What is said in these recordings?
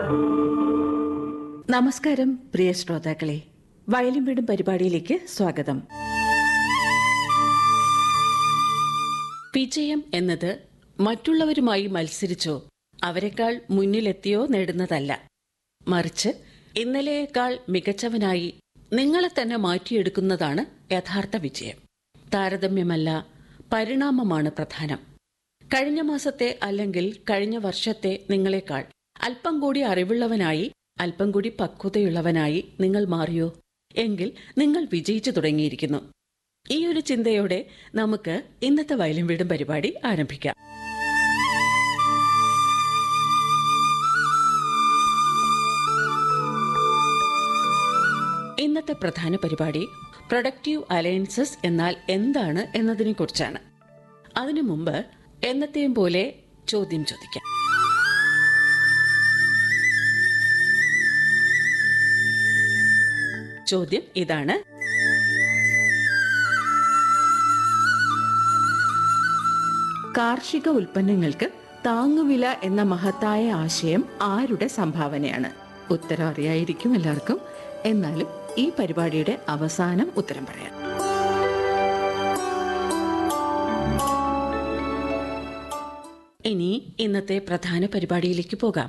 നമസ്കാരം പ്രിയ ശ്രോതാക്കളെ വയലും വീടും പരിപാടിയിലേക്ക് സ്വാഗതം വിജയം എന്നത് മറ്റുള്ളവരുമായി മത്സരിച്ചോ അവരെക്കാൾ മുന്നിലെത്തിയോ നേടുന്നതല്ല മറിച്ച് ഇന്നലെയേക്കാൾ മികച്ചവനായി നിങ്ങളെ തന്നെ മാറ്റിയെടുക്കുന്നതാണ് യഥാർത്ഥ വിജയം താരതമ്യമല്ല പരിണാമമാണ് പ്രധാനം കഴിഞ്ഞ മാസത്തെ അല്ലെങ്കിൽ കഴിഞ്ഞ വർഷത്തെ നിങ്ങളെക്കാൾ അല്പം കൂടി അറിവുള്ളവനായി അല്പം കൂടി പക്വതയുള്ളവനായി നിങ്ങൾ മാറിയോ എങ്കിൽ നിങ്ങൾ വിജയിച്ചു തുടങ്ങിയിരിക്കുന്നു ഈ ഒരു ചിന്തയോടെ നമുക്ക് ഇന്നത്തെ വയലും വീടും പരിപാടി ആരംഭിക്കാം ഇന്നത്തെ പ്രധാന പരിപാടി പ്രൊഡക്റ്റീവ് അലയൻസസ് എന്നാൽ എന്താണ് എന്നതിനെക്കുറിച്ചാണ് അതിനു മുമ്പ് എന്നത്തെയും പോലെ ചോദ്യം ചോദിക്കാം ചോദ്യം ഇതാണ് കാർഷിക ഉൽപ്പന്നങ്ങൾക്ക് താങ്ങുവില എന്ന മഹത്തായ ആശയം ആരുടെ സംഭാവനയാണ് ഉത്തരം അറിയായിരിക്കും എല്ലാവർക്കും എന്നാലും ഈ പരിപാടിയുടെ അവസാനം ഉത്തരം പറയാം ഇനി ഇന്നത്തെ പ്രധാന പരിപാടിയിലേക്ക് പോകാം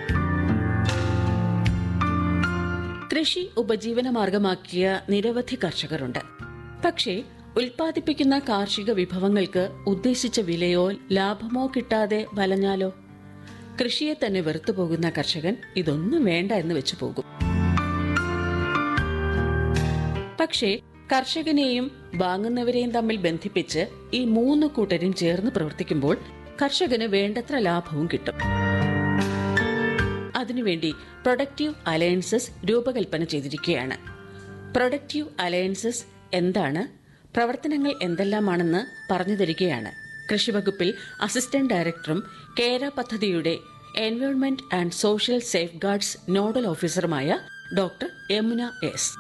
കൃഷി ഉപജീവന മാർഗമാക്കിയ നിരവധി കർഷകരുണ്ട് പക്ഷേ ഉൽപ്പാദിപ്പിക്കുന്ന കാർഷിക വിഭവങ്ങൾക്ക് ഉദ്ദേശിച്ച വിലയോ ലാഭമോ കിട്ടാതെ വലഞ്ഞാലോ കൃഷിയെ തന്നെ വെറുത്തു പോകുന്ന കർഷകൻ ഇതൊന്നും വേണ്ട എന്ന് വെച്ചു പോകും പക്ഷേ കർഷകനെയും വാങ്ങുന്നവരെയും തമ്മിൽ ബന്ധിപ്പിച്ച് ഈ മൂന്ന് കൂട്ടരും ചേർന്ന് പ്രവർത്തിക്കുമ്പോൾ കർഷകന് വേണ്ടത്ര ലാഭവും കിട്ടും അതിനുവേണ്ടി പ്രൊഡക്റ്റീവ് അലയൻസസ് രൂപകൽപ്പന ചെയ്തിരിക്കുകയാണ് പ്രൊഡക്റ്റീവ് അലയൻസസ് എന്താണ് പ്രവർത്തനങ്ങൾ എന്തെല്ലാമാണെന്ന് പറഞ്ഞു തരികയാണ് കൃഷിവകുപ്പിൽ അസിസ്റ്റന്റ് ഡയറക്ടറും കേര പദ്ധതിയുടെ environment and social safeguards nodal ഓഫീസറുമായ doctor Yamuna S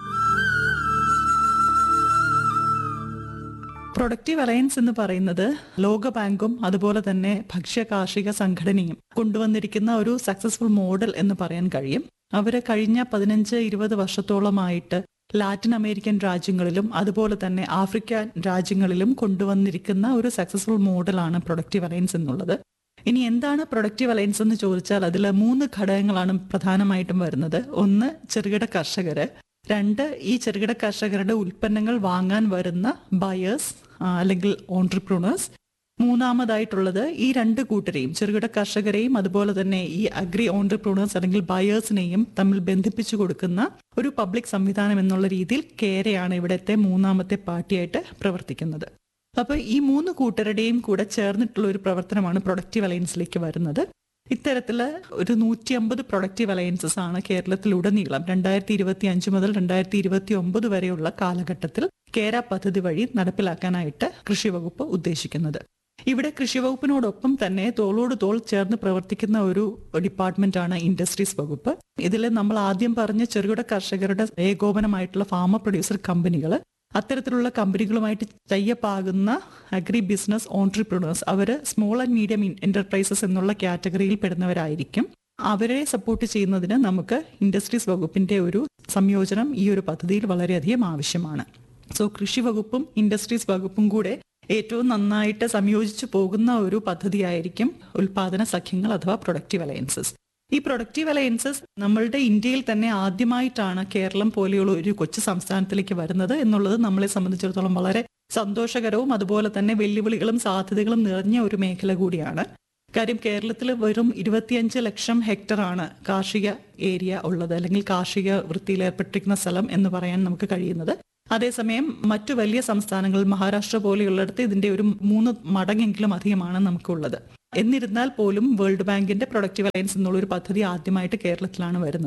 productive alliance എന്ന് പറയുന്നത് ലോകബാങ്കും അതുപോലെ തന്നെ ഭക്ഷ്യ കാർഷിക സംഘടനയും കൊണ്ടുവന്നിരിക്കുന്ന ഒരു സക്സസ്ഫുൾ മോഡൽ എന്ന് പറയാൻ കഴിയും അവര് കഴിഞ്ഞ പതിനഞ്ച് ഇരുപത് വർഷത്തോളമായിട്ട് ലാറ്റിൻ അമേരിക്കൻ രാജ്യങ്ങളിലും അതുപോലെ തന്നെ ആഫ്രിക്കൻ രാജ്യങ്ങളിലും കൊണ്ടുവന്നിരിക്കുന്ന ഒരു സക്സസ്ഫുൾ മോഡലാണ് പ്രൊഡക്റ്റീവ് അലയൻസ് എന്നുള്ളത് ഇനി എന്താണ് പ്രൊഡക്റ്റീവ് അലയൻസ് എന്ന് ചോദിച്ചാൽ അതിൽ മൂന്ന് ഘടകങ്ങളാണ് പ്രധാനമായിട്ടും വരുന്നത് ഒന്ന് ചെറുകിട കർഷകര് രണ്ട് ഈ ചെറുകിട കർഷകരുടെ ഉൽപ്പന്നങ്ങൾ വാങ്ങാൻ വരുന്ന ബയേഴ്സ് അല്ലെങ്കിൽ ഓൺട്രപ്രണേഴ്സ് മൂന്നാമതായിട്ടുള്ളത് ഈ രണ്ട് കൂട്ടരെയും ചെറുകിട കർഷകരെയും അതുപോലെ തന്നെ ഈ അഗ്രി ഓൺട്രപ്രണേഴ്സ് അല്ലെങ്കിൽ ബയേഴ്സിനെയും തമ്മിൽ ബന്ധിപ്പിച്ചു കൊടുക്കുന്ന ഒരു പബ്ലിക് സംവിധാനം എന്നുള്ള രീതിയിൽ കേരയാണ് ഇവിടുത്തെ മൂന്നാമത്തെ പാർട്ടിയായിട്ട് പ്രവർത്തിക്കുന്നത് അപ്പൊ ഈ മൂന്ന് കൂട്ടരുടെയും കൂടെ ചേർന്നിട്ടുള്ള ഒരു പ്രവർത്തനമാണ് പ്രൊഡക്റ്റീവ് അലയൻസിലേക്ക് വരുന്നത് ഇത്തരത്തില് ഒരു നൂറ്റി അമ്പത് പ്രൊഡക്റ്റീവ് അലയൻസസ് ആണ് കേരളത്തിലുടനീളം രണ്ടായിരത്തി ഇരുപത്തി അഞ്ച് മുതൽ രണ്ടായിരത്തി ഇരുപത്തി ഒമ്പത് വരെയുള്ള കാലഘട്ടത്തിൽ കേര പദ്ധതി വഴി നടപ്പിലാക്കാനായിട്ട് കൃഷി വകുപ്പ് ഉദ്ദേശിക്കുന്നത് ഇവിടെ കൃഷി വകുപ്പിനോടൊപ്പം തന്നെ തോളോട് തോൾ ചേർന്ന് പ്രവർത്തിക്കുന്ന ഒരു ഡിപ്പാർട്ട്മെന്റ് ആണ് ഇൻഡസ്ട്രീസ് വകുപ്പ് ഇതിൽ നമ്മൾ ആദ്യം പറഞ്ഞ ചെറുകിട കർഷകരുടെ ഏകോപനമായിട്ടുള്ള ഫാമർ പ്രൊഡ്യൂസർ കമ്പനികൾ അത്തരത്തിലുള്ള കമ്പനികളുമായിട്ട് ടൈപ്പാകുന്ന അഗ്രി ബിസിനസ് ഓൺട്രപ്രണേഴ്സ് അവർ സ്മോൾ ആൻഡ് മീഡിയം എന്റർപ്രൈസസ് എന്നുള്ള കാറ്റഗറിയിൽ പെടുന്നവരായിരിക്കും അവരെ സപ്പോർട്ട് ചെയ്യുന്നതിന് നമുക്ക് ഇൻഡസ്ട്രീസ് വകുപ്പിന്റെ ഒരു സംയോജനം ഈ ഒരു പദ്ധതിയിൽ വളരെയധികം ആവശ്യമാണ് സോ കൃഷി വകുപ്പും ഇൻഡസ്ട്രീസ് വകുപ്പും കൂടെ ഏറ്റവും നന്നായിട്ട് സംയോജിച്ചു പോകുന്ന ഒരു പദ്ധതിയായിരിക്കും ഉൽപാദന സഖ്യങ്ങൾ അഥവാ പ്രൊഡക്റ്റീവ് അലയൻസസ് ഈ പ്രൊഡക്റ്റീവ് അലയൻസസ് നമ്മളുടെ ഇന്ത്യയിൽ തന്നെ ആദ്യമായിട്ടാണ് കേരളം പോലെയുള്ള ഒരു കൊച്ചു സംസ്ഥാനത്തിലേക്ക് വരുന്നത് എന്നുള്ളത് നമ്മളെ സംബന്ധിച്ചിടത്തോളം വളരെ സന്തോഷകരവും അതുപോലെ തന്നെ വെല്ലുവിളികളും സാധ്യതകളും നിറഞ്ഞ ഒരു മേഖല കൂടിയാണ് കാര്യം കേരളത്തിൽ വെറും ഇരുപത്തിയഞ്ച് ലക്ഷം ഹെക്ടർ ആണ് കാർഷിക ഏരിയ ഉള്ളത് അല്ലെങ്കിൽ കാർഷിക വൃത്തിയിൽ ഏർപ്പെട്ടിരിക്കുന്ന സ്ഥലം എന്ന് പറയാൻ നമുക്ക് കഴിയുന്നത് അതേസമയം മറ്റു വലിയ സംസ്ഥാനങ്ങൾ മഹാരാഷ്ട്ര പോലെയുള്ളിടത്ത് ഇതിന്റെ ഒരു മൂന്ന് മടങ്ങെങ്കിലും അധികമാണ് നമുക്കുള്ളത് എന്നിരുന്നാൽ പോലും വേൾഡ് ബാങ്കിന്റെ പ്രൊഡക്റ്റീവ് അലയൻസ് എന്നുള്ള ഒരു പദ്ധതി ആദ്യമായിട്ട് കേരളത്തിലാണ് വരുന്നത്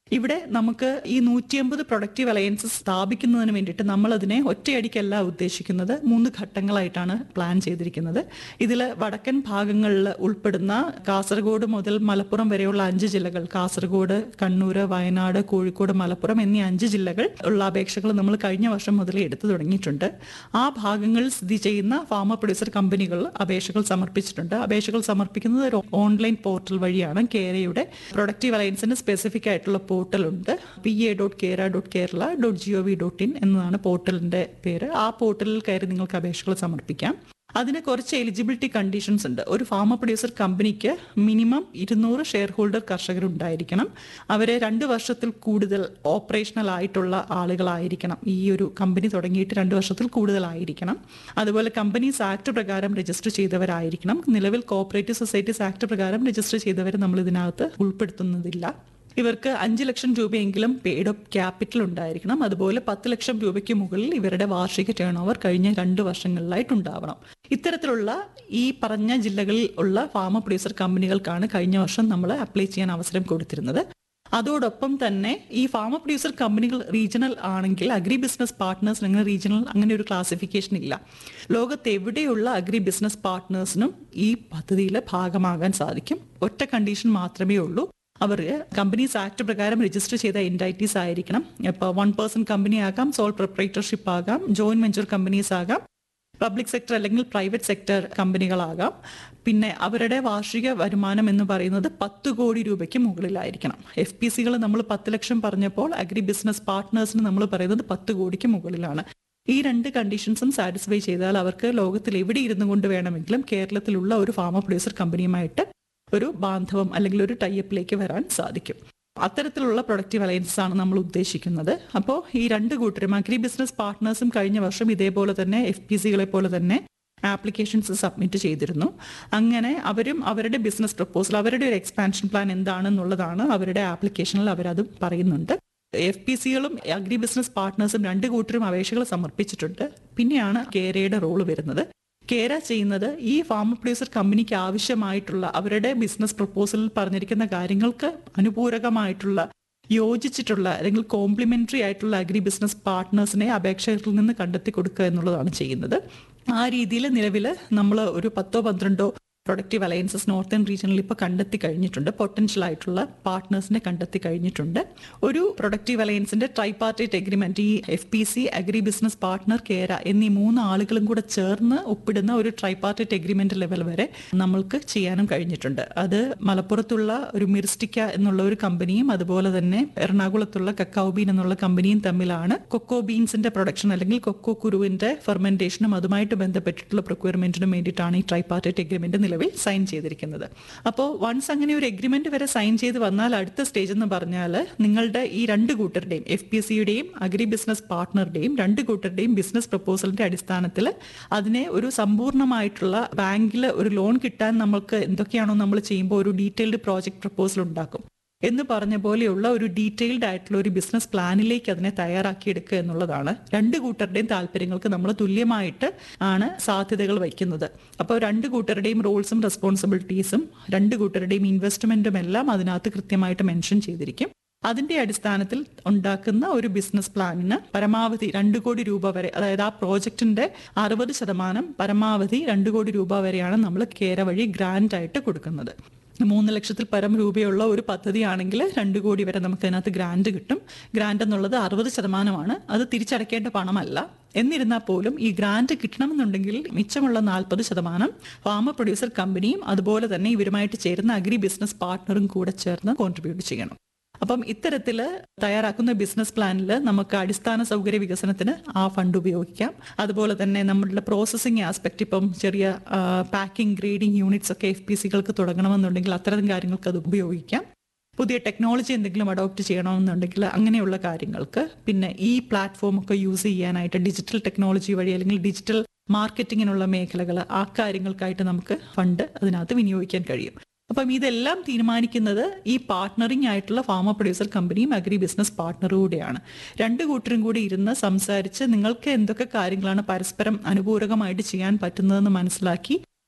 ഇവിടെ നമുക്ക് ഈ നൂറ്റിയമ്പത് പ്രൊഡക്റ്റീവ് അലയൻസസ് സ്ഥാപിക്കുന്നതിന് വേണ്ടിയിട്ട് നമ്മൾ അതിനെ ഒറ്റയടിക്കല്ല ഉദ്ദേശിക്കുന്നത് മൂന്ന് ഘട്ടങ്ങളായിട്ടാണ് പ്ലാൻ ചെയ്തിരിക്കുന്നത് ഇതിൽ വടക്കൻ ഭാഗങ്ങളിൽ ഉൾപ്പെടുന്ന കാസർഗോഡ് മുതൽ മലപ്പുറം വരെയുള്ള അഞ്ച് ജില്ലകൾ കാസർഗോഡ് കണ്ണൂർ വയനാട് കോഴിക്കോട് മലപ്പുറം എന്നീ അഞ്ച് ജില്ലകൾ ഉള്ള അപേക്ഷകൾ നമ്മൾ കഴിഞ്ഞ വർഷം മുതൽ എടുത്തു തുടങ്ങിയിട്ടുണ്ട് ആ ഭാഗങ്ങളിൽ സ്ഥിതി ചെയ്യുന്ന ഫാമ പ്രൊഡ്യൂസർ കമ്പനികൾ അപേക്ഷകൾ സമർപ്പിച്ചിട്ടുണ്ട് അപേക്ഷകൾ സമർപ്പിക്കുന്നത് ഒരു ഓൺലൈൻ പോർട്ടൽ വഴിയാണ് കേരയുടെ പ്രൊഡക്റ്റീവ് അലയൻസിന് സ്പെസിഫിക് ആയിട്ടുള്ള പോർട്ടലുണ്ട് P A dot Kera dot Kerala dot G O V dot in എന്നതാണ് പോർട്ടലിന്റെ പേര് ആ പോർട്ടലിൽ കയറി നിങ്ങൾക്ക് അപേക്ഷകൾ സമർപ്പിക്കാം അതിന് കുറച്ച് എലിജിബിലിറ്റി കണ്ടീഷൻസ് ഉണ്ട് ഒരു ഫാമ പ്രൊഡ്യൂസർ കമ്പനിക്ക് മിനിമം ഇരുന്നൂറ് ഷെയർ ഹോൾഡർ കർഷകർ ഉണ്ടായിരിക്കണം അവരെ രണ്ട് വർഷത്തിൽ കൂടുതൽ ഓപ്പറേഷണൽ ആയിട്ടുള്ള ആളുകളായിരിക്കണം ഈ ഒരു കമ്പനി തുടങ്ങിയിട്ട് രണ്ട് വർഷത്തിൽ കൂടുതലായിരിക്കണം അതുപോലെ കമ്പനീസ് ആക്ട് പ്രകാരം രജിസ്റ്റർ ചെയ്തവരായിരിക്കണം നിലവിൽ കോപ്പറേറ്റീവ് സൊസൈറ്റീസ് ആക്ട് പ്രകാരം രജിസ്റ്റർ ചെയ്തവരെ നമ്മൾ ഇതിനകത്ത് ഉൾപ്പെടുത്തുന്നതില്ല ഇവർക്ക് അഞ്ച് ലക്ഷം രൂപയെങ്കിലും പെയ്ഡ് അപ്പ് ക്യാപിറ്റൽ ഉണ്ടായിരിക്കണം അതുപോലെ പത്ത് ലക്ഷം രൂപയ്ക്ക് മുകളിൽ ഇവരുടെ വാർഷിക ടേൺ ഓവർ കഴിഞ്ഞ രണ്ട് വർഷങ്ങളിലായിട്ടുണ്ടാവണം ഇത്തരത്തിലുള്ള ഈ പറഞ്ഞ ജില്ലകളിൽ ഉള്ള ഫാമ പ്രൊഡ്യൂസർ കമ്പനികൾക്കാണ് കഴിഞ്ഞ വർഷം നമ്മൾ അപ്ലൈ ചെയ്യാൻ അവസരം കൊടുത്തിരുന്നത് അതോടൊപ്പം തന്നെ ഈ ഫാമ പ്രൊഡ്യൂസർ കമ്പനികൾ റീജിയണൽ ആണെങ്കിൽ അഗ്രി ബിസിനസ് പാർട്ട്നേഴ്സ് അങ്ങനെ റീജിയണൽ അങ്ങനെ ഒരു ക്ലാസിഫിക്കേഷൻ ഇല്ല ലോകത്ത് എവിടെയുള്ള അഗ്രി ബിസിനസ് പാർട്ട്നേഴ്സിനും ഈ പദ്ധതിയിലെ ഭാഗമാകാൻ സാധിക്കും ഒറ്റ കണ്ടീഷൻ മാത്രമേ ഉള്ളൂ അവർ കമ്പനീസ് ആക്ട് പ്രകാരം രജിസ്റ്റർ ചെയ്ത എൻറ്റൈറ്റീസ് ആയിരിക്കണം ഇപ്പോൾ വൺ പേഴ്സൺ കമ്പനി ആകാം സോൾ പ്രൊപ്പറേറ്റർഷിപ്പ് ആകാം ജോയിന്റ് വെഞ്ചർ കമ്പനീസ് ആകാം പബ്ലിക് സെക്ടർ അല്ലെങ്കിൽ പ്രൈവറ്റ് സെക്ടർ കമ്പനികളാകാം പിന്നെ അവരുടെ വാർഷിക വരുമാനം എന്ന് പറയുന്നത് പത്ത് കോടി രൂപയ്ക്ക് മുകളിലായിരിക്കണം എഫ് പി സികൾ നമ്മൾ പത്ത് ലക്ഷം പറഞ്ഞപ്പോൾ അഗ്രി ബിസിനസ് പാർട്ട്നേഴ്സിന് നമ്മൾ പറയുന്നത് പത്ത് കോടിക്ക് മുകളിലാണ് ഈ രണ്ട് കണ്ടീഷൻസും സാറ്റിസ്ഫൈ ചെയ്താൽ അവർക്ക് ലോകത്തിൽ എവിടെ ഇരുന്നു കൊണ്ട് വേണമെങ്കിലും കേരളത്തിലുള്ള ഒരു ഫാമ പ്രൊഡ്യൂസർ കമ്പനിയുമായിട്ട് ഒരു ബാന്ധവം അല്ലെങ്കിൽ ഒരു ടൈപ്പിലേക്ക് വരാൻ സാധിക്കും അത്തരത്തിലുള്ള പ്രൊഡക്റ്റീവ് അലയൻസ് ആണ് നമ്മൾ ഉദ്ദേശിക്കുന്നത് അപ്പോൾ ഈ രണ്ട് കൂട്ടരും അഗ്രി ബിസിനസ് പാർട്ട്നേഴ്സും കഴിഞ്ഞ വർഷം ഇതേപോലെ തന്നെ എഫ് പി സികളെ പോലെ തന്നെ ആപ്ലിക്കേഷൻസ് സബ്മിറ്റ് ചെയ്തിരുന്നു അങ്ങനെ അവരും അവരുടെ ബിസിനസ് പ്രപ്പോസൽ അവരുടെ ഒരു എക്സ്പാൻഷൻ പ്ലാൻ എന്താണെന്നുള്ളതാണ് അവരുടെ ആപ്ലിക്കേഷനിൽ അവരത് പറയുന്നുണ്ട് എഫ് പി സികളും അഗ്രി ബിസിനസ് പാർട്ട്നേഴ്സും രണ്ട് കൂട്ടരും അപേക്ഷകൾ സമർപ്പിച്ചിട്ടുണ്ട് പിന്നെയാണ് കേരയുടെ റോള് വരുന്നത് കേര ചെയ്യുന്നത് ഈ ഫാമ പ്രൊഡ്യൂസർ കമ്പനിക്ക് ആവശ്യമായിട്ടുള്ള അവരുടെ ബിസിനസ് പ്രപ്പോസലിൽ പറഞ്ഞിരിക്കുന്ന കാര്യങ്ങൾക്ക് അനുപൂരകമായിട്ടുള്ള യോജിച്ചിട്ടുള്ള അല്ലെങ്കിൽ കോംപ്ലിമെന്ററി ആയിട്ടുള്ള അഗ്രി ബിസിനസ് പാർട്ട്നേഴ്സിനെ അപേക്ഷകരിൽ നിന്ന് കണ്ടെത്തി കൊടുക്കുക എന്നുള്ളതാണ് ചെയ്യുന്നത് ആ രീതിയിൽ നിലവിൽ നമ്മൾ ഒരു പത്തോ പന്ത്രണ്ടോ പ്രൊഡക്റ്റീവ് അലയൻസസ് നോർത്തേൺ റീജിയനിൽ ഇപ്പോൾ കണ്ടെത്തി കഴിഞ്ഞിട്ടുണ്ട് പൊട്ടൻഷ്യൽ ആയിട്ടുള്ള പാർട്ട്നേഴ്സിനെ കണ്ടെത്തി കഴിഞ്ഞിട്ടുണ്ട് ഒരു പ്രൊഡക്റ്റീവ് അലയൻസിന്റെ ട്രൈപാർട്ടേറ്റ് എഗ്രിമെന്റ് ഈ F P C agri business partner Kera എന്നീ മൂന്ന് ആളുകളും കൂടെ ചേർന്ന് ഒപ്പിടുന്ന ഒരു ട്രൈപാർട്ടേറ്റ് എഗ്രിമെന്റ് ലെവൽ വരെ നമ്മൾക്ക് ചെയ്യാനും കഴിഞ്ഞിട്ടുണ്ട് അത് മലപ്പുറത്തുള്ള ഒരു മിർസ്റ്റിക്ക എന്നുള്ള ഒരു കമ്പനിയും അതുപോലെ തന്നെ എറണാകുളത്തുള്ള കക്കാവ് ബീൻ എന്നുള്ള കമ്പനിയും തമ്മിലാണ് കൊക്കോ ബീൻസിന്റെ പ്രൊഡക്ഷൻ അല്ലെങ്കിൽ കൊക്കോ കുരുവിന്റെ ഫെർമെന്റേഷനും അതുമായിട്ട് ബന്ധപ്പെട്ടിട്ടുള്ള പ്രൊക്യൂർമെന്റിനും വേണ്ടിയിട്ടാണ് ഈ ട്രൈപാർട്ടേറ്റ് എഗ്രിമെന്റ് നിലവിൽ സൈൻ ചെയ്തിരിക്കുന്നത് അപ്പോൾ വൺസ് അങ്ങനെ ഒരു എഗ്രിമെന്റ് വരെ സൈൻ ചെയ്ത് വന്നാൽ അടുത്ത സ്റ്റേജ് എന്ന് പറഞ്ഞാൽ നിങ്ങളുടെ ഈ രണ്ട് കൂട്ടരുടെയും എഫ് പി സിയുടെയും അഗ്രി ബിസിനസ് പാർട്ട്ണറുടെയും രണ്ട് കൂട്ടരുടെയും ബിസിനസ് പ്രപ്പോസലിന്റെ അടിസ്ഥാനത്തിൽ അതിനെ ഒരു സമ്പൂർണ്ണമായിട്ടുള്ള ബാങ്കിൽ ഒരു ലോൺ കിട്ടാൻ നമ്മൾക്ക് എന്തൊക്കെയാണോ നമ്മൾ ചെയ്യുമ്പോൾ ഒരു ഡീറ്റെയിൽഡ് പ്രോജക്ട് പ്രപ്പോസൽ ഉണ്ടാക്കും എന്ന് പറഞ്ഞ പോലെയുള്ള ഒരു ഡീറ്റെയിൽഡ് ആയിട്ടുള്ള ഒരു ബിസിനസ് പ്ലാനിലേക്ക് അതിനെ തയ്യാറാക്കിയെടുക്കുക എന്നുള്ളതാണ് രണ്ട് കൂട്ടരുടെയും താല്പര്യങ്ങൾക്ക് നമ്മൾ തുല്യമായിട്ട് ആണ് സാധ്യതകൾ വയ്ക്കുന്നത് അപ്പോൾ രണ്ട് കൂട്ടരുടെയും റോൾസും റെസ്പോൺസിബിലിറ്റീസും രണ്ട് കൂട്ടരുടെയും ഇൻവെസ്റ്റ്മെന്റും എല്ലാം അതിനകത്ത് കൃത്യമായിട്ട് മെൻഷൻ ചെയ്തിരിക്കും അതിന്റെ അടിസ്ഥാനത്തിൽ ഉണ്ടാക്കുന്ന ഒരു ബിസിനസ് പ്ലാനിന് പരമാവധി രണ്ട് കോടി രൂപ വരെ അതായത് ആ പ്രോജക്റ്റിന്റെ അറുപത് ശതമാനം പരമാവധി രണ്ട് കോടി രൂപ വരെയാണ് നമ്മൾ കേര വഴി ഗ്രാൻഡ് ആയിട്ട് കൊടുക്കുന്നത് മൂന്ന് ലക്ഷത്തിൽ പരം രൂപയുള്ള ഒരു പദ്ധതിയാണെങ്കിൽ രണ്ട് കോടി വരെ നമുക്ക് അതിനകത്ത് ഗ്രാന്റ് കിട്ടും ഗ്രാന്റ് എന്നുള്ളത് അറുപത് ശതമാനമാണ് അത് തിരിച്ചടയ്ക്കേണ്ട പണമല്ല എന്നിരുന്നാൽ പോലും ഈ ഗ്രാന്റ് കിട്ടണമെന്നുണ്ടെങ്കിൽ മിച്ചമുള്ള നാൽപ്പത് ശതമാനം ഫാമ പ്രൊഡ്യൂസർ കമ്പനിയും അതുപോലെ തന്നെ ഇവരുമായിട്ട് ചേരുന്ന അഗ്രി ബിസിനസ് പാർട്ട്ണറും കൂടെ ചേർന്ന് കോൺട്രിബ്യൂട്ട് ചെയ്യണം അപ്പം ഇത്തരത്തിൽ തയ്യാറാക്കുന്ന ബിസിനസ് പ്ലാനിൽ നമുക്ക് അടിസ്ഥാന സൗകര്യ വികസനത്തിന് ആ ഫണ്ട് ഉപയോഗിക്കാം അതുപോലെ തന്നെ നമ്മളുടെ പ്രോസസ്സിംഗ് ആസ്പെക്ട് ഇപ്പം ചെറിയ പാക്കിംഗ് ഗ്രേഡിംഗ് യൂണിറ്റ്സ് ഒക്കെ എഫ് പി സികൾക്ക് തുടങ്ങണമെന്നുണ്ടെങ്കിൽ അത്തരം കാര്യങ്ങൾക്ക് അത് ഉപയോഗിക്കാം പുതിയ ടെക്നോളജി എന്തെങ്കിലും അഡോപ്റ്റ് ചെയ്യണമെന്നുണ്ടെങ്കിൽ അങ്ങനെയുള്ള കാര്യങ്ങൾക്ക് പിന്നെ ഈ പ്ലാറ്റ്ഫോം ഒക്കെ യൂസ് ചെയ്യാനായിട്ട് ഡിജിറ്റൽ ടെക്നോളജി വഴി അല്ലെങ്കിൽ ഡിജിറ്റൽ മാർക്കറ്റിങ്ങിനുള്ള മേഖലകൾ ആ കാര്യങ്ങൾക്കായിട്ട് നമുക്ക് ഫണ്ട് അതിനകത്ത് വിനിയോഗിക്കാൻ കഴിയും അപ്പം ഇതെല്ലാം തീരുമാനിക്കുന്നത് ഈ പാർട്ട്ണറിംഗ് ആയിട്ടുള്ള ഫാമ പ്രൊഡ്യൂസർ കമ്പനിയും അഗ്രി ബിസിനസ് പാർട്ട്ണറും കൂടെയാണ് രണ്ട് കൂട്ടരും കൂടി ഇരുന്ന് സംസാരിച്ച് നിങ്ങൾക്ക് എന്തൊക്കെ കാര്യങ്ങളാണ് പരസ്പരം അനുപൂരകമായിട്ട് ചെയ്യാൻ പറ്റുന്നതെന്ന് മനസ്സിലാക്കി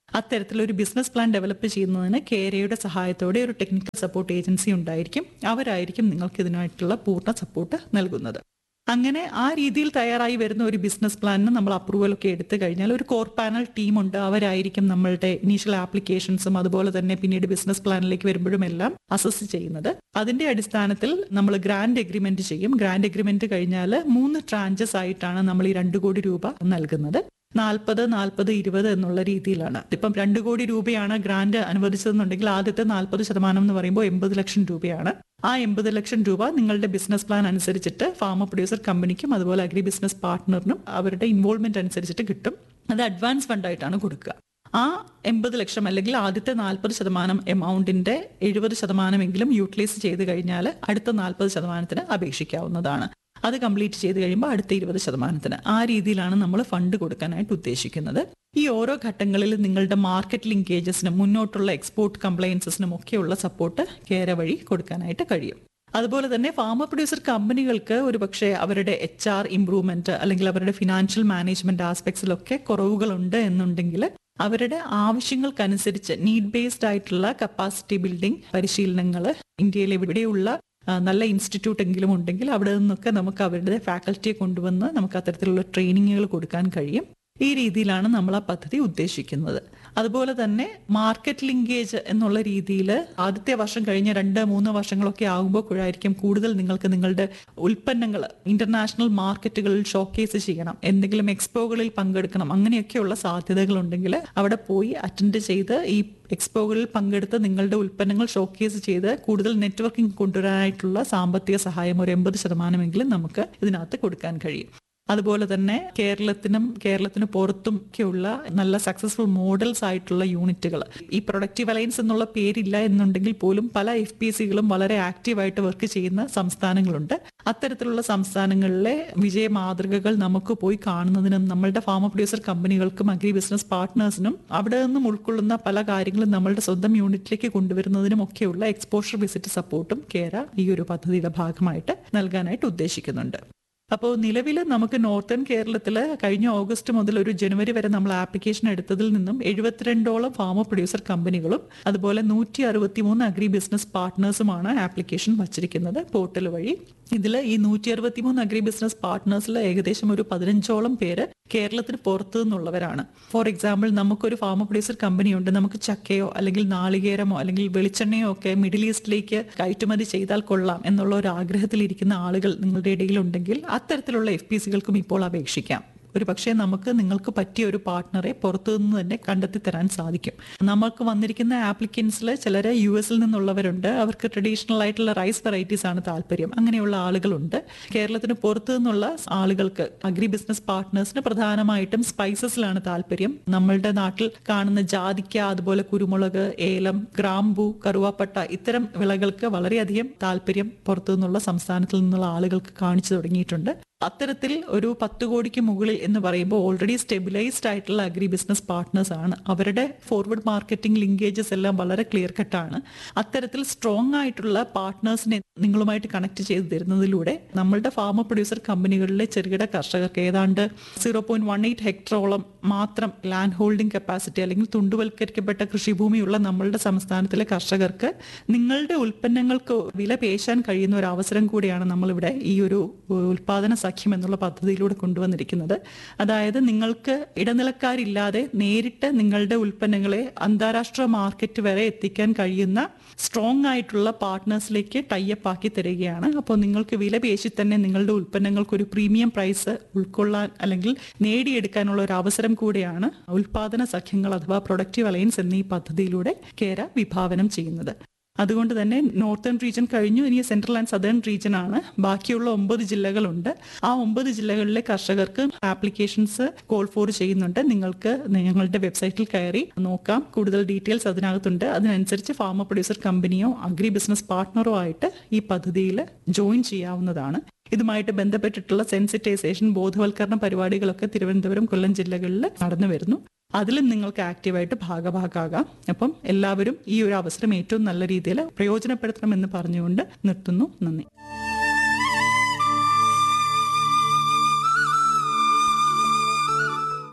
അത്തരത്തിലൊരു ബിസിനസ് പ്ലാൻ ഡെവലപ്പ് ചെയ്യുന്നതിന് കേരയുടെ സഹായത്തോടെ ഒരു ടെക്നിക്കൽ സപ്പോർട്ട് ഏജൻസി ഉണ്ടായിരിക്കും അവരായിരിക്കും നിങ്ങൾക്ക് ഇതിനായിട്ടുള്ള പൂർണ്ണ സപ്പോർട്ട് നൽകുന്നത് അങ്ങനെ ആ രീതിയിൽ തയ്യാറായി വരുന്ന ഒരു ബിസിനസ് പ്ലാനിന് നമ്മൾ അപ്രൂവൽ ഒക്കെ എടുത്തു കഴിഞ്ഞാൽ ഒരു കോർ പാനൽ ടീമുണ്ട് അവരായിരിക്കും നമ്മളുടെ ഇനീഷ്യൽ ആപ്ലിക്കേഷൻസും അതുപോലെ തന്നെ പിന്നീട് ബിസിനസ് പ്ലാനിലേക്ക് വരുമ്പോഴും എല്ലാം അസസ് ചെയ്യുന്നത് അതിന്റെ അടിസ്ഥാനത്തിൽ നമ്മൾ ഗ്രാൻഡ് എഗ്രിമെന്റ് ചെയ്യും ഗ്രാൻഡ് എഗ്രിമെന്റ് കഴിഞ്ഞാൽ മൂന്ന് ട്രാഞ്ചസ് ആയിട്ടാണ് നമ്മൾ ഈ രണ്ട് കോടി രൂപ നൽകുന്നത് നാൽപ്പത് നാൽപ്പത് ഇരുപത് എന്നുള്ള രീതിയിലാണ് ഇപ്പം രണ്ട് കോടി രൂപയാണ് ഗ്രാന്റ് അനുവദിച്ചതെന്നുണ്ടെങ്കിൽ ആദ്യത്തെ നാൽപ്പത് ശതമാനം എന്ന് പറയുമ്പോൾ എൺപത് ലക്ഷം രൂപയാണ് ആ എൺപത് ലക്ഷം രൂപ നിങ്ങളുടെ ബിസിനസ് പ്ലാൻ അനുസരിച്ചിട്ട് ഫാമർ പ്രൊഡ്യൂസർ കമ്പനിക്കും അതുപോലെ അഗ്രി ബിസിനസ് പാർട്ട്ണറിനും അവരുടെ ഇൻവോൾവ്മെന്റ് അനുസരിച്ചിട്ട് കിട്ടും അത് അഡ്വാൻസ് ഫണ്ടായിട്ടാണ് കൊടുക്കുക ആ എൺപത് ലക്ഷം അല്ലെങ്കിൽ ആദ്യത്തെ നാൽപ്പത് ശതമാനം എമൗണ്ടിന്റെ എഴുപത് ശതമാനമെങ്കിലും യൂട്ടിലൈസ് ചെയ്ത് കഴിഞ്ഞാൽ അടുത്ത നാൽപ്പത് ശതമാനത്തിന് അപേക്ഷിക്കാവുന്നതാണ് അത് കംപ്ലീറ്റ് ചെയ്ത് കഴിയുമ്പോൾ അടുത്ത ഇരുപത് ശതമാനത്തിന് ആ രീതിയിലാണ് നമ്മൾ ഫണ്ട് കൊടുക്കാനായിട്ട് ഉദ്ദേശിക്കുന്നത് ഈ ഓരോ ഘട്ടങ്ങളിൽ നിങ്ങളുടെ മാർക്കറ്റ് ലിങ്കേജസിനും മുന്നോട്ടുള്ള എക്സ്പോർട്ട് കംപ്ലയൻസസിനും ഒക്കെയുള്ള സപ്പോർട്ട് കേര വഴി കൊടുക്കാനായിട്ട് കഴിയും അതുപോലെ തന്നെ ഫാമർ പ്രൊഡ്യൂസർ കമ്പനികൾക്ക് ഒരു പക്ഷേ അവരുടെ എച്ച് ആർ ഇംപ്രൂവ്മെന്റ് അല്ലെങ്കിൽ അവരുടെ ഫിനാൻഷ്യൽ മാനേജ്മെന്റ് ആസ്പെക്ട്സിലൊക്കെ കുറവുകളുണ്ട് എന്നുണ്ടെങ്കിൽ അവരുടെ ആവശ്യങ്ങൾക്കനുസരിച്ച് നീഡ് ബേസ്ഡ് ആയിട്ടുള്ള കപ്പാസിറ്റി ബിൽഡിംഗ് പരിശീലനങ്ങൾ ഇന്ത്യയിൽ എവിടെയുള്ള ആ, നല്ല ഇൻസ്റ്റിറ്റ്യൂട്ട് എങ്കിലും ഉണ്ടെങ്കിൽ അവിടെ നിന്നൊക്കെ നമുക്ക് അവരുടെ ഫാക്കൽറ്റിയെ കൊണ്ടുവന്ന് നമുക്ക് അത്തരത്തിലുള്ള ട്രെയിനിങ്ങുകൾ കൊടുക്കാൻ കഴിയും ഈ രീതിയിലാണ് നമ്മൾ ആ പദ്ധതി ഉദ്ദേശിക്കുന്നത് അതുപോലെ തന്നെ മാർക്കറ്റ് ലിങ്കേജ് എന്നുള്ള രീതിയിൽ ആദ്യത്തെ വർഷം കഴിഞ്ഞ രണ്ട് മൂന്ന് വർഷങ്ങളൊക്കെ ആകുമ്പോഴായിരിക്കും കൂടുതൽ നിങ്ങൾക്ക് നിങ്ങളുടെ ഉൽപ്പന്നങ്ങൾ ഇന്റർനാഷണൽ മാർക്കറ്റുകളിൽ ഷോക്കേസ് ചെയ്യണം എന്തെങ്കിലും എക്സ്പോകളിൽ പങ്കെടുക്കണം അങ്ങനെയൊക്കെയുള്ള സാധ്യതകൾ ഉണ്ടെങ്കിൽ അവിടെ പോയി അറ്റൻഡ് ചെയ്ത് ഈ എക്സ്പോകളിൽ പങ്കെടുത്ത് നിങ്ങളുടെ ഉൽപ്പന്നങ്ങൾ ഷോക്കേസ് ചെയ്ത് കൂടുതൽ നെറ്റ്വർക്കിംഗ് കൊണ്ടുവരാനായിട്ടുള്ള സാമ്പത്തിക സഹായം ഒരു എൺപത് ശതമാനമെങ്കിലും നമുക്ക് ഇതിനകത്ത് കൊടുക്കാൻ കഴിയും അതുപോലെ തന്നെ കേരളത്തിനും കേരളത്തിന് പുറത്തും ഒക്കെയുള്ള നല്ല സക്സസ്ഫുൾ മോഡൽസ് ആയിട്ടുള്ള യൂണിറ്റുകൾ ഈ പ്രൊഡക്റ്റീവ് അലയൻസ് എന്നുള്ള പേരില്ല എന്നുണ്ടെങ്കിൽ പോലും പല എഫ് പി സികളും വളരെ ആക്റ്റീവായിട്ട് വർക്ക് ചെയ്യുന്ന സംസ്ഥാനങ്ങളുണ്ട് അത്തരത്തിലുള്ള സംസ്ഥാനങ്ങളിലെ വിജയ മാതൃകകൾ നമുക്ക് പോയി കാണുന്നതിനും നമ്മളുടെ ഫാമർ പ്രൊഡ്യൂസർ കമ്പനികൾക്കും അഗ്രി ബിസിനസ് പാർട്ട്നേഴ്സിനും അവിടെ നിന്നും ഉൾക്കൊള്ളുന്ന പല കാര്യങ്ങളും നമ്മളുടെ സ്വന്തം യൂണിറ്റിലേക്ക് കൊണ്ടുവരുന്നതിനും ഒക്കെയുള്ള എക്സ്പോഷർ വിസിറ്റ് സപ്പോർട്ടും കേര ഈ ഒരു പദ്ധതിയുടെ ഭാഗമായിട്ട് നൽകാനായിട്ട് ഉദ്ദേശിക്കുന്നുണ്ട് അപ്പോൾ നിലവിൽ നമുക്ക് നോർത്തേൺ കേരളത്തിൽ കഴിഞ്ഞ ഓഗസ്റ്റ് മുതൽ ഒരു ജനുവരി വരെ നമ്മൾ ആപ്ലിക്കേഷൻ എടുത്തതിൽ നിന്നും എഴുപത്തിരണ്ടോളം ഫാമർ പ്രൊഡ്യൂസർ കമ്പനികളും അതുപോലെ നൂറ്റി അറുപത്തി മൂന്ന് അഗ്രി ബിസിനസ് പാർട്ട്നേഴ്സുമാണ് ആപ്ലിക്കേഷൻ വച്ചിരിക്കുന്നത് പോർട്ടൽ വഴി ഇതിൽ ഈ നൂറ്റി അറുപത്തി മൂന്ന് അഗ്രി ബിസിനസ് പാർട്ട്നേഴ്സിൽ ഏകദേശം ഒരു പതിനഞ്ചോളം പേര് കേരളത്തിന് പുറത്തു നിന്നുള്ളവരാണ് ഫോർ എക്സാമ്പിൾ നമുക്കൊരു ഫാമർ പ്രൊഡ്യൂസർ കമ്പനി ഉണ്ട് നമുക്ക് ചക്കയോ അല്ലെങ്കിൽ നാളികേരമോ അല്ലെങ്കിൽ വെളിച്ചെണ്ണയോ ഒക്കെ മിഡിൽ ഈസ്റ്റിലേക്ക് കയറ്റുമതി ചെയ്താൽ കൊള്ളാം എന്നുള്ള ഒരു ആഗ്രഹത്തിലിരിക്കുന്ന ആളുകൾ നിങ്ങളുടെ ഇടയിലുണ്ടെങ്കിൽ അത്തരത്തിലുള്ള എഫ് പി സികൾക്കും ഇപ്പോൾ അപേക്ഷിക്കാം ഒരു പക്ഷേ നമുക്ക് നിങ്ങൾക്ക് പറ്റിയ ഒരു പാർട്ട്ണറെ പുറത്തു നിന്ന് തന്നെ കണ്ടെത്തി തരാൻ സാധിക്കും നമുക്ക് വന്നിരിക്കുന്ന ആപ്ലിക്കൻസിൽ ചിലർ യു എസിൽ നിന്നുള്ളവരുണ്ട് അവർക്ക് ട്രഡീഷണൽ ആയിട്ടുള്ള റൈസ് വെറൈറ്റീസ് ആണ് താല്പര്യം അങ്ങനെയുള്ള ആളുകളുണ്ട് കേരളത്തിന് പുറത്തു നിന്നുള്ള ആളുകൾക്ക് അഗ്രി ബിസിനസ് പാർട്ട്നേഴ്സിന് പ്രധാനമായിട്ടും സ്പൈസസിലാണ് താല്പര്യം നമ്മളുടെ നാട്ടിൽ കാണുന്ന ജാതിക്ക അതുപോലെ കുരുമുളക് ഏലം ഗ്രാമ്പു കറുവാപ്പട്ട ഇത്തരം വിളകൾക്ക് വളരെയധികം താല്പര്യം പുറത്തു നിന്നുള്ള സംസ്ഥാനത്തിൽ നിന്നുള്ള ആളുകൾക്ക് കാണിച്ചു തുടങ്ങിയിട്ടുണ്ട് അത്തരത്തിൽ ഒരു പത്ത് കോടിക്ക് മുകളിൽ എന്ന് പറയുമ്പോൾ ഓൾറെഡി സ്റ്റെബിലൈസ്ഡ് ആയിട്ടുള്ള അഗ്രി ബിസിനസ് പാർട്ട്നേഴ്സ് ആണ് അവരുടെ ഫോർവേഡ് മാർക്കറ്റിംഗ് ലിങ്കേജസ് എല്ലാം വളരെ ക്ലിയർ കട്ടാണ് അത്തരത്തിൽ സ്ട്രോങ് ആയിട്ടുള്ള പാർട്ട്നേഴ്സിനെ നിങ്ങളുമായിട്ട് കണക്ട് ചെയ്ത് തരുന്നതിലൂടെ നമ്മളുടെ ഫാമർ പ്രൊഡ്യൂസർ കമ്പനികളിലെ ചെറുകിട കർഷകർക്ക് ഏതാണ്ട് സീറോ പോയിന്റ് വൺ എയ്റ്റ് ഹെക്ടറോളം മാത്രം ലാൻഡ് ഹോൾഡിംഗ് കപ്പാസിറ്റി അല്ലെങ്കിൽ തുണ്ടുവൽക്കരിക്കപ്പെട്ട കൃഷിഭൂമിയുള്ള നമ്മളുടെ സംസ്ഥാനത്തിലെ കർഷകർക്ക് നിങ്ങളുടെ ഉൽപ്പന്നങ്ങൾക്ക് വില പേശാൻ കഴിയുന്ന ഒരു അവസരം കൂടിയാണ് നമ്മളിവിടെ ഈ ഒരു ഉൽപാദന സഖ്യം എന്നുള്ള പദ്ധതിയിലൂടെ കൊണ്ടുവന്നിരിക്കുന്നത് അതായത് നിങ്ങൾക്ക് ഇടനിലക്കാരില്ലാതെ നേരിട്ട് നിങ്ങളുടെ ഉൽപ്പന്നങ്ങളെ അന്താരാഷ്ട്ര മാർക്കറ്റ് വരെ എത്തിക്കാൻ കഴിയുന്ന സ്ട്രോങ് ആയിട്ടുള്ള പാർട്ട്നേഴ്സിലേക്ക് ടൈപ്പ് ആക്കി തരികയാണ് അപ്പോൾ നിങ്ങൾക്ക് വില പേശി തന്നെ നിങ്ങളുടെ ഉൽപ്പന്നങ്ങൾക്ക് ഒരു പ്രീമിയം പ്രൈസ് ഉൾക്കൊള്ളാൻ അല്ലെങ്കിൽ നേടിയെടുക്കാനുള്ള ഒരു അവസരം കൂടിയാണ് ഉൽപാദന സഖ്യങ്ങൾ അഥവാ പ്രൊഡക്റ്റീവ് അലയൻസ് എന്നീ പദ്ധതിയിലൂടെ കേര വിഭാവനം ചെയ്യുന്നത് അതുകൊണ്ട് തന്നെ നോർത്തേൺ റീജിയൻ കഴിഞ്ഞു ഇനി സെൻട്രൽ ആൻഡ് സദേൺ റീജിയൻ ആണ് ബാക്കിയുള്ള ഒമ്പത് ജില്ലകളുണ്ട് ആ ഒമ്പത് ജില്ലകളിലെ കർഷകർക്ക് ആപ്ലിക്കേഷൻസ് കോൾ ഫോർ ചെയ്യുന്നുണ്ട് നിങ്ങൾക്ക് ഞങ്ങളുടെ വെബ്സൈറ്റിൽ കയറി നോക്കാം കൂടുതൽ ഡീറ്റെയിൽസ് അതിനകത്തുണ്ട് അതിനനുസരിച്ച് ഫാമർ പ്രൊഡ്യൂസർ കമ്പനിയോ അഗ്രി ബിസിനസ് പാർട്ട്ണറോ ആയിട്ട് ഈ പദ്ധതിയിൽ ജോയിൻ ചെയ്യാവുന്നതാണ് ഇതുമായിട്ട് ബന്ധപ്പെട്ടിട്ടുള്ള സെൻസിറ്റൈസേഷൻ ബോധവൽക്കരണ പരിപാടികളൊക്കെ തിരുവനന്തപുരം കൊല്ലം ജില്ലകളിൽ നടന്നു വരുന്നു അതിലും നിങ്ങൾക്ക് ആക്റ്റീവായിട്ട് ഭാഗഭാഗാകാം അപ്പം എല്ലാവരും ഈ ഒരു അവസരം ഏറ്റവും നല്ല രീതിയിൽ പ്രയോജനപ്പെടുത്തണമെന്ന് പറഞ്ഞുകൊണ്ട് നിർത്തുന്നു നന്ദി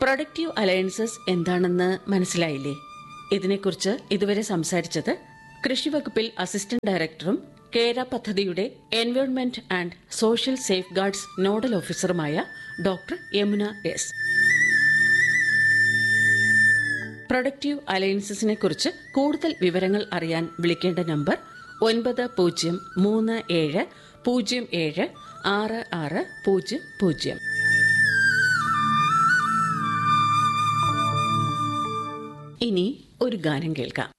പ്രൊഡക്റ്റീവ് അലയൻസസ് എന്താണെന്ന് മനസ്സിലായില്ലേ ഇതിനെക്കുറിച്ച് ഇതുവരെ സംസാരിച്ചത് കൃഷിവകുപ്പിൽ അസിസ്റ്റന്റ് ഡയറക്ടറും കേര പദ്ധതിയുടെ environment and social safeguards nodal ഓഫീസറുമായ ഡോക്ടർ യമുന എസ് പ്രൊഡക്റ്റീവ് അലയൻസസിനെ കുറിച്ച് കൂടുതൽ വിവരങ്ങൾ അറിയാൻ വിളിക്കേണ്ട നമ്പർ ഒൻപത് പൂജ്യം മൂന്ന് ഏഴ് പൂജ്യം ഏഴ് ആറ് ആറ് പൂജ്യം പൂജ്യം ഇനി ഒരു ഗാനം കേൾക്കാം